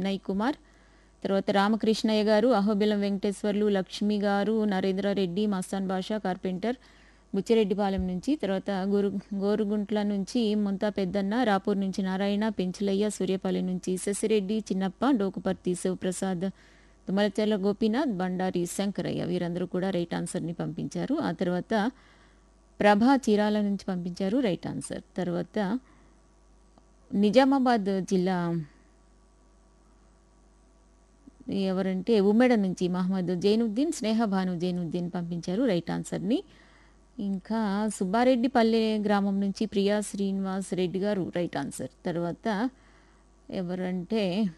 వినయ్ కుమార్ తర్వాత రామకృష్ణయ్య గారు అహోబిలం వెంకటేశ్వర్లు లక్ష్మి గారు నరేంద్రారెడ్డి మస్తాన్ బాషా కార్పెంటర్ బుచ్చిరెడ్డిపాలెం నుంచి తర్వాత గోరు గోరుగుంట్ల నుంచి ముంతా పెద్దన్న రాపూర్ నుంచి నారాయణ పెంచులయ్య సూర్యపల్లి నుంచి శశిరెడ్డి చిన్నప్ప డోకుపర్తి శివప్రసాద్ తుమ్మలచెర్ల గోపీనాథ్ బండారి శంకరయ్య వీరందరూ కూడా రైట్ ఆన్సర్ని పంపించారు ఆ తర్వాత ప్రభా చీరాల నుంచి పంపించారు రైట్ ఆన్సర్ తర్వాత నిజామాబాద్ జిల్లా ఎవరంటే ఉమ్మెడ నుంచి మహమ్మద్ జైనుద్దీన్ స్నేహభాను జైనుద్దీన్ పంపించారు రైట్ ఆన్సర్ని ఇంకా సుబ్బారెడ్డిపల్లె గ్రామం నుంచి ప్రియా శ్రీనివాస్ రెడ్డి గారు రైట్ ఆన్సర్ తర్వాత ఎవరంటే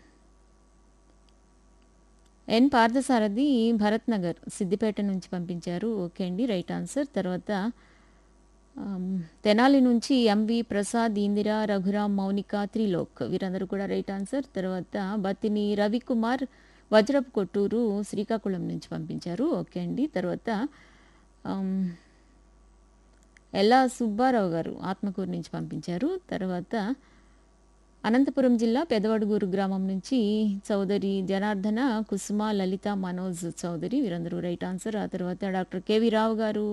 ఎన్ పార్థసారథి భరత్ నగర్ సిద్దిపేట నుంచి పంపించారు ఓకే అండి రైట్ ఆన్సర్ తర్వాత ఆమ్, తెనాలి నుంచి ఎంవి ప్రసాద్ ఇందిరా రఘురామ్ మౌనిక త్రిలోక్ వీరందరూ కూడా రైట్ ఆన్సర్ తర్వాత బతిని రవికుమార్ వజ్రపు కొట్టూరు శ్రీకాకుళం నుంచి పంపించారు ఓకే అండి తర్వాత ఆమ్, ఎల్లా సుబ్బారావు గారు ఆత్మకూరు నుంచి పంపించారు తర్వాత అనంతపురం జిల్లా పెదవడుగూరు గ్రామం నుంచి చౌదరి జనార్దన కుసుమ లలిత మనోజ్ చౌదరి వీరందరూ రైట్ ఆన్సర్ ఆ తర్వాత డాక్టర్ కేవి రావు గారు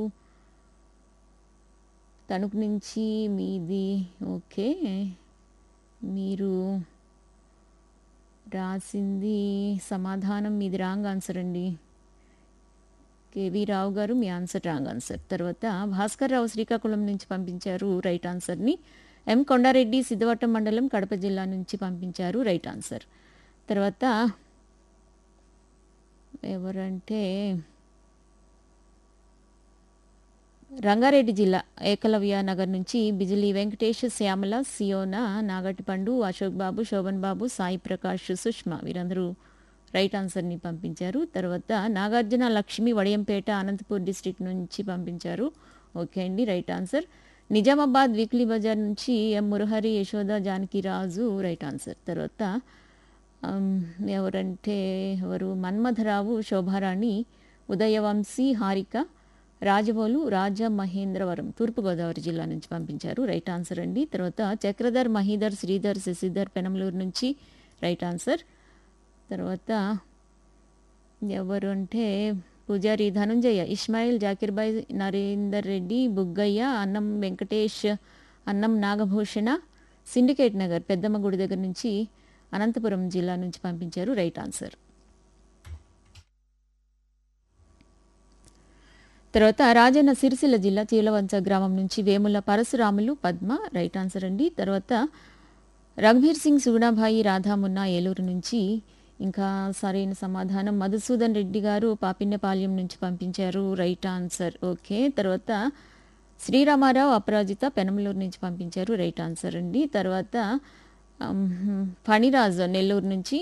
తణుకు నుంచి మీది ఓకే మీరు రాసింది సమాధానం మీది రాంగ్ ఆన్సర్ అండి కేవి రావు గారు మీ ఆన్సర్ రాంగ్ ఆన్సర్ తర్వాత భాస్కర్ రావు శ్రీకాకుళం నుంచి పంపించారు రైట్ ఆన్సర్ని ఎం కొండారెడ్డి సిద్ధవట్టం మండలం కడప జిల్లా నుంచి పంపించారు రైట్ ఆన్సర్ తర్వాత ఎవరంటే రంగారెడ్డి జిల్లా ఏకలవ్య నగర్ నుంచి బిజిలీ వెంకటేష్ శ్యామల సియోన నాగటిపండు అశోక్ బాబు శోభన్ బాబు సాయి ప్రకాష్ సుష్మా వీరందరూ రైట్ ఆన్సర్ని పంపించారు తర్వాత నాగార్జున లక్ష్మి వడియంపేట అనంతపూర్ డిస్టిక్ నుంచి పంపించారు ఓకే అండి రైట్ ఆన్సర్ నిజామాబాద్ వీక్లీ బజార్ నుంచి M Murahari Yashoda Janakiraju right answer తర్వాత ఆమ్, ఎవరంటే ఎవరు మన్మథరావు శోభారాణి ఉదయవంశీ హారిక రాజవోలు రాజమహేంద్రవరం తూర్పుగోదావరి జిల్లా నుంచి పంపించారు రైట్ ఆన్సర్ అండి తర్వాత చక్రధర్ మహీధర్ శ్రీధర్ శశిధర్ పెనంలూరు నుంచి రైట్ ఆన్సర్ తర్వాత ఎవరు అంటే పూజారి ధనుంజయ ఇస్మాయిల్ జాకిర్బాయ్ నరేందర్ రెడ్డి బుగ్గయ్య అన్నం వెంకటేష్ అన్నం నాగభూషణ సిండికేట్ నగర్ పెద్దమ్మ గుడి దగ్గర నుంచి అనంతపురం జిల్లా నుంచి పంపించారు రైట్ ఆన్సర్ తర్వాత రాజన్న సిరిసిల్ల జిల్లా చీలవంచ గ్రామం నుంచి వేముల పరశురాములు పద్మ రైట్ ఆన్సర్ అండి తర్వాత రఘుబీర్ సింగ్ సుగుణాభాయి రాధామున్నా ఏలూరు నుంచి ఇంకా సరైన సమాధానం మధుసూదన్ రెడ్డి గారు పాపిన్నపాల్యం నుంచి పంపించారు రైట్ ఆన్సర్ ఓకే తర్వాత శ్రీరామారావు అపరాజిత పెనమలూరు నుంచి పంపించారు రైట్ ఆన్సర్ అండి తర్వాత ఆమ్, ఫణిరాజు నెల్లూరు నుంచి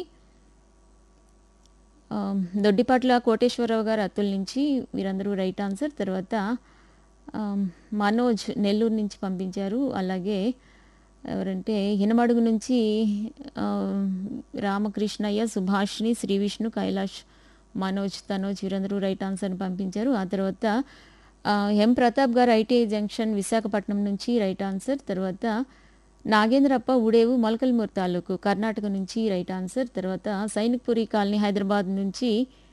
ఆమ్, దొడ్డిపాట్ల కోటేశ్వరరావు గారు అత్తుల నుంచి వీరందరూ రైట్ ఆన్సర్ తర్వాత ఆమ్, మనోజ్ నెల్లూరు నుంచి పంపించారు అలాగే ఎవరంటే హినమడుగు నుంచి ఆమ్, రామకృష్ణయ్య సుభాష్ని శ్రీ విష్ణు కైలాష్ మనోజ్ తనోజ్ వీరందరూ రైట్ ఆన్సర్ని పంపించారు ఆ తర్వాత ఆ, ఎం ప్రతాప్ గారు ఐటీఐ జంక్షన్ విశాఖపట్నం నుంచి రైట్ ఆన్సర్ తర్వాత నాగేంద్రప్ప ఉడేవు మొలకల్మూర్ తాలూకు కర్ణాటక నుంచి రైట్ ఆన్సర్ తర్వాత సైనిక్పురి కాలనీ హైదరాబాద్ నుంచి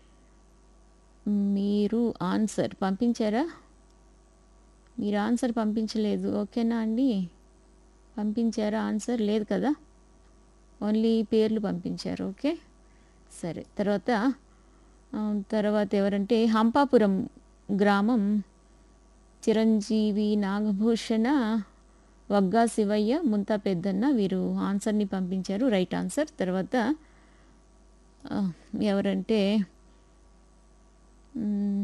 మీరు ఆన్సర్ పంపించారా మీరు ఆన్సర్ పంపించలేదు ఓకేనా అండి పంపించారా ఆన్సర్ లేదు కదా ఓన్లీ పేర్లు పంపించారు ఓకే సరే తర్వాత ఆ, తర్వాత ఎవరంటే హంపాపురం గ్రామం చిరంజీవి నాగభూషణ వగ్గా శివయ్య ముంతా పెద్దన్న వీరు ఆన్సర్ని పంపించారు రైట్ ఆన్సర్ తర్వాత ఆ, ఎవరంటే మ్,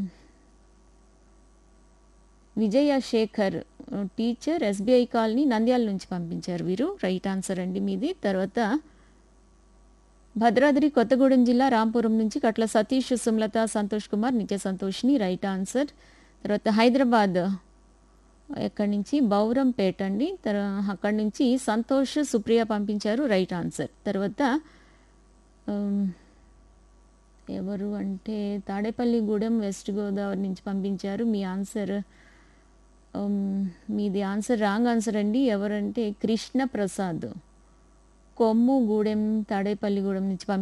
Vijaya Shekar teacher SBI colony Nandyal నుంచి పంపించారు వీరు రైట్ ఆన్సర్ అండి మీది తర్వాత భద్రాద్రి కొత్తగూడెం జిల్లా రాంపురం నుంచి కట్ల సతీష్ సుమలత సంతోష్ కుమార్ నిత్య సంతోష్ని రైట్ ఆన్సర్ తర్వాత హైదరాబాద్ ఎక్కడి నుంచి బౌరంపేట అండి తర్వా అక్కడి నుంచి సంతోష్ సుప్రియ పంపించారు రైట్ ఆన్సర్ తర్వాత ఉమ్, ఎవరు అంటే తాడేపల్లిగూడెం వెస్ట్ గోదావరి నుంచి పంపించారు మీ ఆన్సర్ ఉమ్, మీది ఆన్సర్ రాంగ్ ఆన్సర్ అండి ఎవరంటే కృష్ణ ప్రసాద్ కొమ్ము గూడెం తాడేపల్లిగూడెం నుంచి పంపి